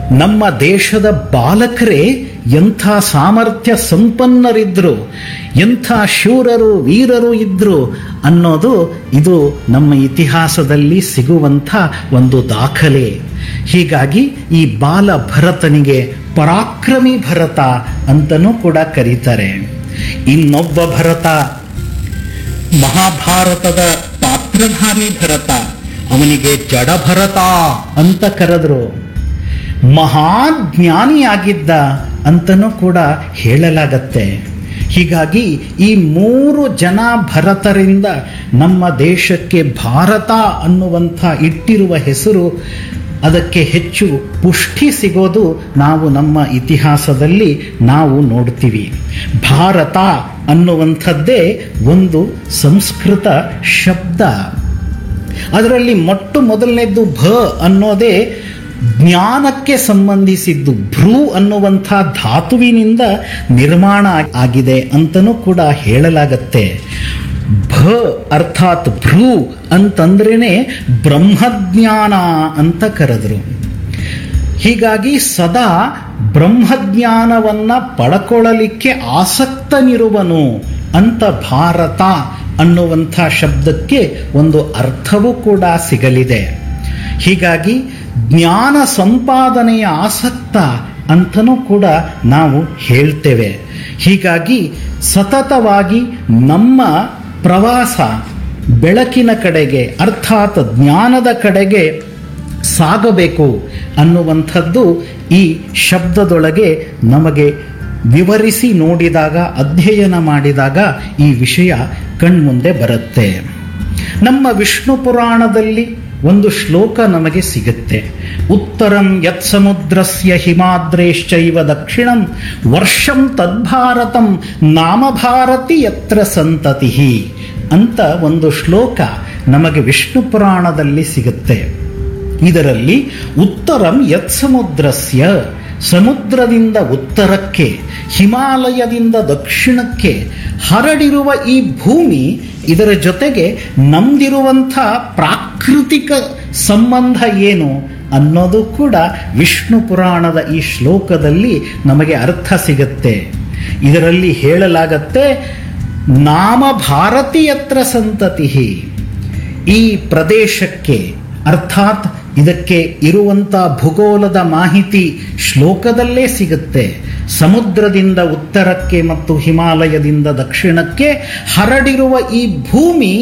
ನಮ್ಮ ದೇಶದ ಬಾಲಕರೇ ಎಂಥ ಸಾಮರ್ಥ್ಯ ಸಂಪನ್ನರಿದ್ರು ಎಂಥ ಶೂರರು ವೀರರು ಇದ್ರು ಅನ್ನೋದು ಇದು ನಮ್ಮ ಇತಿಹಾಸದಲ್ಲಿ ಸಿಗುವಂಥ ಒಂದು ದಾಖಲೆ ಹೀಗಾಗಿ ಈ ಬಾಲ ಭರತನಿಗೆ ಪರಾಕ್ರಮಿ ಭರತ ಅಂತನೂ ಕೂಡ ಕರೀತಾರೆ ಇನ್ನೊಬ್ಬ ಭರತ ಮಹಾಭಾರತದ ಪಾತ್ರಧಾರಿ ಭರತ ಅವನಿಗೆ ಜಡಭರತ ಅಂತ ಕರೆದ್ರು ಮಹಾಜ್ಞಾನಿಯಾಗಿದ್ದ ಅಂತನೂ ಕೂಡ ಹೇಳಲಾಗತ್ತೆ ಹೀಗಾಗಿ ಈ ಮೂರು ಜನ ಭರತರಿಂದ ನಮ್ಮ ದೇಶಕ್ಕೆ ಭಾರತ ಅನ್ನುವಂಥ ಇಟ್ಟಿರುವ ಹೆಸರು ಅದಕ್ಕೆ ಹೆಚ್ಚು ಪುಷ್ಟಿ ಸಿಗೋದು ನಾವು ನಮ್ಮ ಇತಿಹಾಸದಲ್ಲಿ ನಾವು ನೋಡ್ತೀವಿ ಭಾರತ ಅನ್ನುವಂಥದ್ದೇ ಒಂದು ಸಂಸ್ಕೃತ ಶಬ್ದ ಅದರಲ್ಲಿ ಮೊಟ್ಟ ಮೊದಲನೇದ್ದು ಭ ಅನ್ನೋದೇ ಜ್ಞಾನಕ್ಕೆ ಸಂಬಂಧಿಸಿದ್ದು ಭ್ರೂ ಅನ್ನುವಂಥ ಧಾತುವಿನಿಂದ ನಿರ್ಮಾಣ ಆಗಿದೆ ಅಂತನೂ ಕೂಡ ಹೇಳಲಾಗತ್ತೆ ಭ ಅರ್ಥಾತ್ ಭ್ರೂ ಅಂತಂದ್ರೇನೆ ಬ್ರಹ್ಮಜ್ಞಾನ ಅಂತ ಕರೆದ್ರು ಹೀಗಾಗಿ ಸದಾ ಬ್ರಹ್ಮಜ್ಞಾನವನ್ನ ಪಡ್ಕೊಳ್ಳಲಿಕ್ಕೆ ಆಸಕ್ತನಿರುವನು ಅಂತ ಭಾರತ ಅನ್ನುವಂಥ ಶಬ್ದಕ್ಕೆ ಒಂದು ಅರ್ಥವೂ ಕೂಡ ಸಿಗಲಿದೆ ಹೀಗಾಗಿ ಜ್ಞಾನ ಸಂಪಾದನೆಯ ಆಸಕ್ತ ಅಂತನೂ ಕೂಡ ನಾವು ಹೇಳ್ತೇವೆ ಹೀಗಾಗಿ ಸತತವಾಗಿ ನಮ್ಮ ಪ್ರವಾಸ ಬೆಳಕಿನ ಕಡೆಗೆ ಅರ್ಥಾತ್ ಜ್ಞಾನದ ಕಡೆಗೆ ಸಾಗಬೇಕು ಅನ್ನುವಂಥದ್ದು ಈ ಶಬ್ದದೊಳಗೆ ನಮಗೆ ವಿವರಿಸಿ ನೋಡಿದಾಗ ಅಧ್ಯಯನ ಮಾಡಿದಾಗ ಈ ವಿಷಯ ಕಣ್ಮುಂದೆ ಬರುತ್ತೆ ನಮ್ಮ ವಿಷ್ಣು ಪುರಾಣದಲ್ಲಿ ಒಂದು ಶ್ಲೋಕ ನಮಗೆ ಸಿಗುತ್ತೆ ಉತ್ತರಂ ಯತ್ ಸಮುದ್ರಸ್ಯ ಹಿಮಾದ್ರೇಶ್ಚೈವ ದಕ್ಷಿಣಂ ವರ್ಷಂ ತದ್ಭಾರತಂ ನಾಮಭಾರತಿ ಯತ್ರ ಸಂತತಿ ಅಂತ ಒಂದು ಶ್ಲೋಕ ನಮಗೆ ವಿಷ್ಣು ಪುರಾಣದಲ್ಲಿ ಸಿಗುತ್ತೆ ಇದರಲ್ಲಿ ಉತ್ತರಂ ಯತ್ ಸಮುದ್ರಸ್ಯ ಸಮುದ್ರದಿಂದ ಉತ್ತರಕ್ಕೆ ಹಿಮಾಲಯದಿಂದ ದಕ್ಷಿಣಕ್ಕೆ ಹರಡಿರುವ ಈ ಭೂಮಿ ಇದರ ಜೊತೆಗೆ ನಮ್ದಿರುವಂಥ ಪ್ರಾಕೃತಿಕ ಸಂಬಂಧ ಏನು ಅನ್ನೋದು ಕೂಡ ವಿಷ್ಣು ಪುರಾಣದ ಈ ಶ್ಲೋಕದಲ್ಲಿ ನಮಗೆ ಅರ್ಥ ಸಿಗುತ್ತೆ ಇದರಲ್ಲಿ ಹೇಳಲಾಗತ್ತೆ ನಾಮ ಭಾರತೀಯತ್ರ ಸಂತತಿ ಈ ಪ್ರದೇಶಕ್ಕೆ ಅರ್ಥಾತ್ ಇದಕ್ಕೆ ಇರುವಂಥ ಭೂಗೋಳದ ಮಾಹಿತಿ ಶ್ಲೋಕದಲ್ಲೇ ಸಿಗುತ್ತೆ ಸಮುದ್ರದಿಂದ ಉತ್ತರಕ್ಕೆ ಮತ್ತು ಹಿಮಾಲಯದಿಂದ ದಕ್ಷಿಣಕ್ಕೆ ಹರಡಿರುವ ಈ ಭೂಮಿ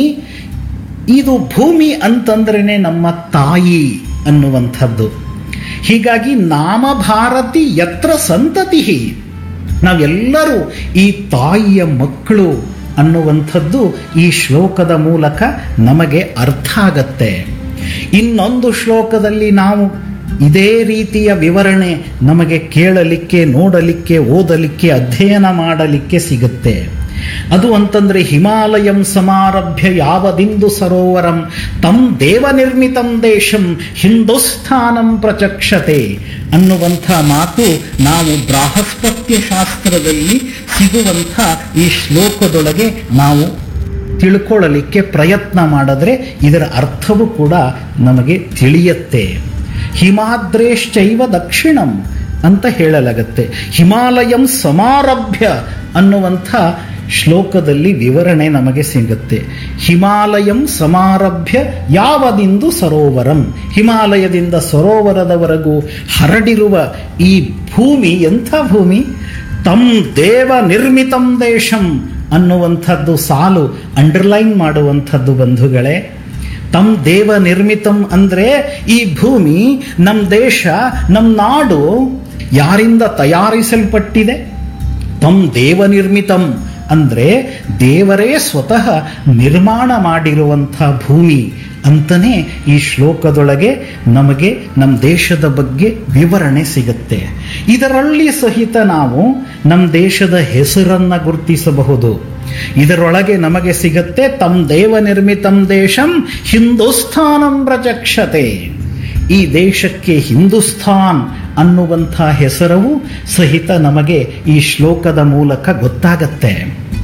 ಇದು ಭೂಮಿ ಅಂತಂದ್ರೇನೆ ನಮ್ಮ ತಾಯಿ ಅನ್ನುವಂಥದ್ದು ಹೀಗಾಗಿ ನಾಮಭಾರತಿ ಯತ್ರ ಸಂತತಿ ನಾವೆಲ್ಲರೂ ಈ ತಾಯಿಯ ಮಕ್ಕಳು ಅನ್ನುವಂಥದ್ದು ಈ ಶ್ಲೋಕದ ಮೂಲಕ ನಮಗೆ ಅರ್ಥ ಆಗತ್ತೆ ಇನ್ನೊಂದು ಶ್ಲೋಕದಲ್ಲಿ ನಾವು ಇದೇ ರೀತಿಯ ವಿವರಣೆ ನಮಗೆ ಕೇಳಲಿಕ್ಕೆ ನೋಡಲಿಕ್ಕೆ ಓದಲಿಕ್ಕೆ ಅಧ್ಯಯನ ಮಾಡಲಿಕ್ಕೆ ಸಿಗುತ್ತೆ ಅದು ಅಂತಂದ್ರೆ ಹಿಮಾಲಯಂ ಸಮಾರಭ್ಯ ಯಾವದಿಂದು ಸರೋವರಂ ತಂ ದೇವ ನಿರ್ಮಿತಂ ದೇಶಂ ಹಿಂದೂಸ್ಥಾನಂ ಪ್ರಚಕ್ಷತೆ ಅನ್ನುವಂಥ ಮಾತು ನಾವು ಬೃಹಸ್ಪತ್ಯ ಶಾಸ್ತ್ರದಲ್ಲಿ ಸಿಗುವಂಥ ಈ ಶ್ಲೋಕದೊಳಗೆ ನಾವು ತಿಳ್ಕೊಳ್ಳಲಿಕ್ಕೆ ಪ್ರಯತ್ನ ಮಾಡಿದ್ರೆ ಇದರ ಅರ್ಥವೂ ಕೂಡ ನಮಗೆ ತಿಳಿಯುತ್ತೆ ಹಿಮಾದ್ರೇಶ್ಚೈವ ದಕ್ಷಿಣಂ ಅಂತ ಹೇಳಲಾಗತ್ತೆ ಹಿಮಾಲಯಂ ಸಮಾರಭ್ಯ ಅನ್ನುವಂಥ ಶ್ಲೋಕದಲ್ಲಿ ವಿವರಣೆ ನಮಗೆ ಸಿಗುತ್ತೆ ಹಿಮಾಲಯಂ ಸಮಾರಭ್ಯ ಯಾವದಿಂದು ಸರೋವರಂ ಹಿಮಾಲಯದಿಂದ ಸರೋವರದವರೆಗೂ ಹರಡಿರುವ ಈ ಭೂಮಿ ಎಂಥ ಭೂಮಿ ತಂ ದೇವ ನಿರ್ಮಿತಂ ದೇಶಂ ಅನ್ನುವಂಥದ್ದು ಸಾಲು ಅಂಡರ್ಲೈನ್ ಮಾಡುವಂಥದ್ದು ಬಂಧುಗಳೇ ತಮ್ ದೇವ ನಿರ್ಮಿತಂ ಅಂದ್ರೆ ಈ ಭೂಮಿ ನಮ್ಮ ದೇಶ ನಮ್ಮ ನಾಡು ಯಾರಿಂದ ತಯಾರಿಸಲ್ಪಟ್ಟಿದೆ ತಮ್ ದೇವ ನಿರ್ಮಿತಂ ಅಂದ್ರೆ ದೇವರೇ ಸ್ವತಃ ನಿರ್ಮಾಣ ಮಾಡಿರುವಂಥ ಭೂಮಿ ಅಂತಲೇ ಈ ಶ್ಲೋಕದೊಳಗೆ ನಮಗೆ ನಮ್ಮ ದೇಶದ ಬಗ್ಗೆ ವಿವರಣೆ ಸಿಗುತ್ತೆ ಇದರಲ್ಲಿ ಸಹಿತ ನಾವು ನಮ್ಮ ದೇಶದ ಹೆಸರನ್ನ ಗುರುತಿಸಬಹುದು ಇದರೊಳಗೆ ನಮಗೆ ಸಿಗುತ್ತೆ ತಮ್ ದೇವ ನಿರ್ಮಿತಂ ದೇಶಂ ಹಿಂದೂಸ್ಥಾನಂ ಪ್ರಚಕ್ಷತೆ ಈ ದೇಶಕ್ಕೆ ಹಿಂದೂಸ್ಥಾನ್ ಅನ್ನುವಂಥ ಹೆಸರವು ಸಹಿತ ನಮಗೆ ಈ ಶ್ಲೋಕದ ಮೂಲಕ ಗೊತ್ತಾಗತ್ತೆ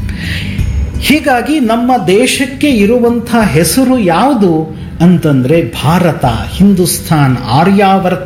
ಹೀಗಾಗಿ ನಮ್ಮ ದೇಶಕ್ಕೆ ಇರುವಂಥ ಹೆಸರು ಯಾವುದು ಅಂತಂದ್ರೆ ಭಾರತ ಹಿಂದೂಸ್ತಾನ್ ಆರ್ಯಾವರ್ತ